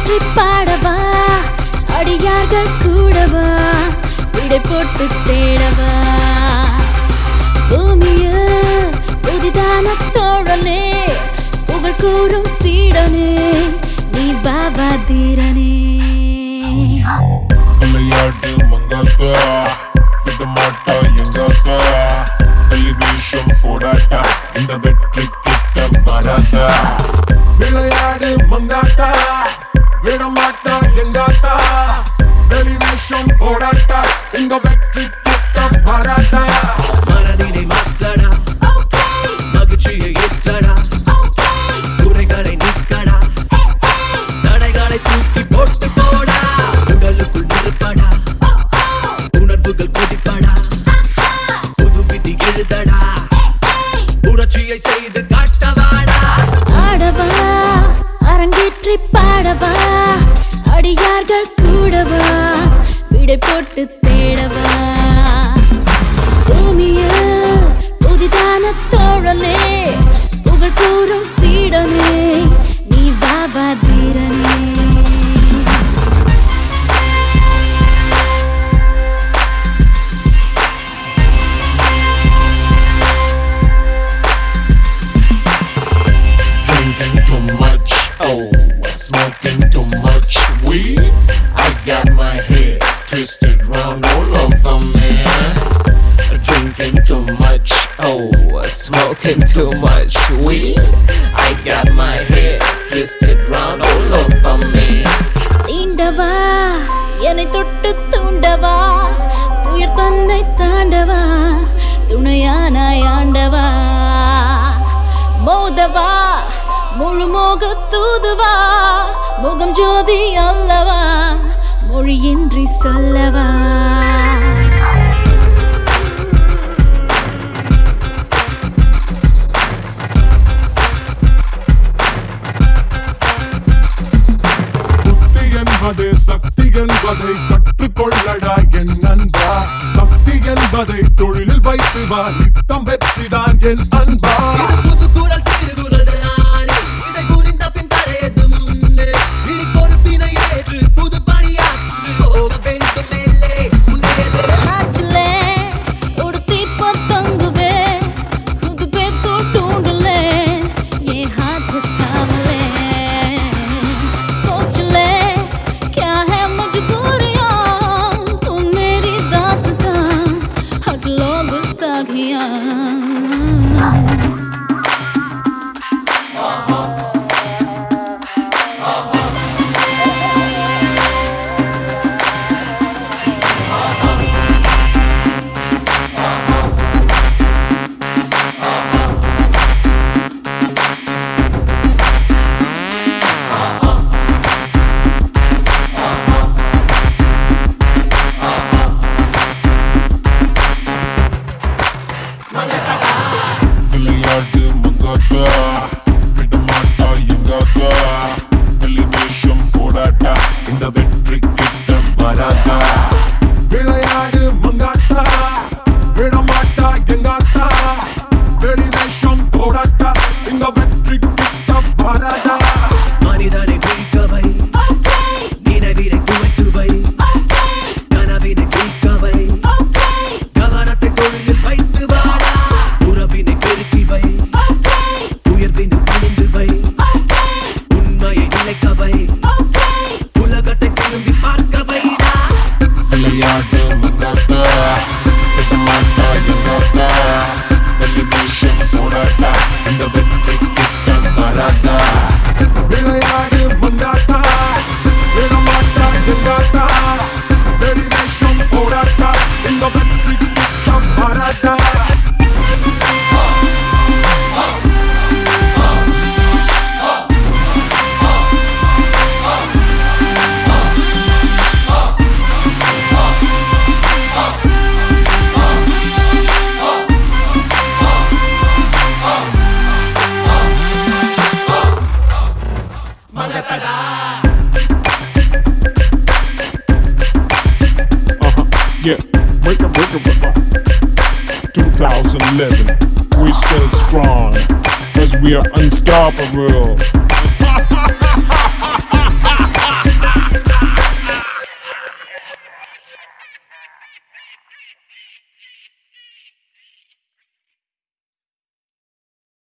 அரங்கேற்றி பாடவா அடியார்கள் கூடவா விடை போட்டு தேடவா பூமியில் புதிதான தோழனே புகழ் கூறும் சீடனே நீ பாபா தீரனே விளையாட்டு மங்காத்தா விட மாட்டா எங்காத்தா டெலிவிஷன் போடாட்டா இந்த வெற்றி கிட்ட வராதா விளையாடு மங்காத்தா விட மாட்டா எங்காத்தா டெலிவிஷன் போடாட்டா இந்த வெற்றி கிட்ட வராதா மனதினை மாற்றடா மகிழ்ச்சியை ஏற்றடா குறைகளை நீக்கடா தடைகளை தூக்கி போட்டு போடா உடலுக்குள் நெருப்படா உணர்வுகள் கொதிப்படா புது விதி எழுதடா புரட்சியை செய்து காட்டவாடா ஆடவா அரங்கேற்றி பாடவா அடியார்கள் கூடவா விடை போட்டு தேடவா பூமியில் புதிதான தோழனே புகழ் கூறும் சீடனே நீ Baba தீரனே Drinking too much, oh, smoking too much weed. I got my head twisted round all over me. Drinking too much, oh, smoking too much weed. I got my head twisted round all over me. தீண்டவா என்னை தொட்டு தூண்டவா துயர் தன்னை தாண்டவா துணையானாய் ஆண்டவா மோதவா முழு மோக தூதுவா முகம் ஜோதி அல்லவா மொழியின்றி சொல்லவா புத்தி என்பது சக்தி என்பதை கற்றுக்கொள்ளடா என் நண்பா பக்தி என்பதை தொழிலில் வைத்து வா நித்தம் வெற்றிதான் என் அன்பா புது குரல் திருகுரல் தானே இதை புரிந்த பின் தரையது முன்னே இனி பொறுப்பினை ஏற்று புது பணியாற்று போக வேண்டும் மேலே முன்னேறு ஆச்சுலே உடுத்தி பத்தங்குவே खुद पे तो ढूंढ ले ये हाथ थाम ले सोच ले क्या है मजबूरियां सुन मेरी दास्तां हट लो गुस्ताखियां விளையாட்டு மங்காத்தா விட மாட்டா எங்காத்தா டெலிவிஷன் போடாட்டா இந்த வெற்றி கிட்ட வராதா விளையாடு மங்காத்தா விட மாட்டா எங்காத்தா டெலிவிஷன் போடாட்டா இந்த வெற்றி கிட்ட வராதா மனிதனை பிடிக்கவை நினைவினை குவைத்து வை கனவினை ஜெயிக்கவை கவனத்தை தொழிலில் வைத்து வாடா உறவினை பெருக்கி வை உயர்வினை புரிந்து வை உண்மையை நிலைக்கவை உலகத்தை திரும்பி பார்க்க வைடா விளையாட்டு மங்காத்தா விட மாட்டா எங்காத்தா டெலிவிஷன் போடாட்டா இந்த வெற்றி கிட்ட வராதா விளையாடு மங்காத்தா விட மாட்டா எங்காத்தா டெலிவிஷன் போடாட்டா இந்த வெற்றி கிட்ட வராதா Yeah, break it, break it, break it. 2011, we're still strong, cause we are unstoppable.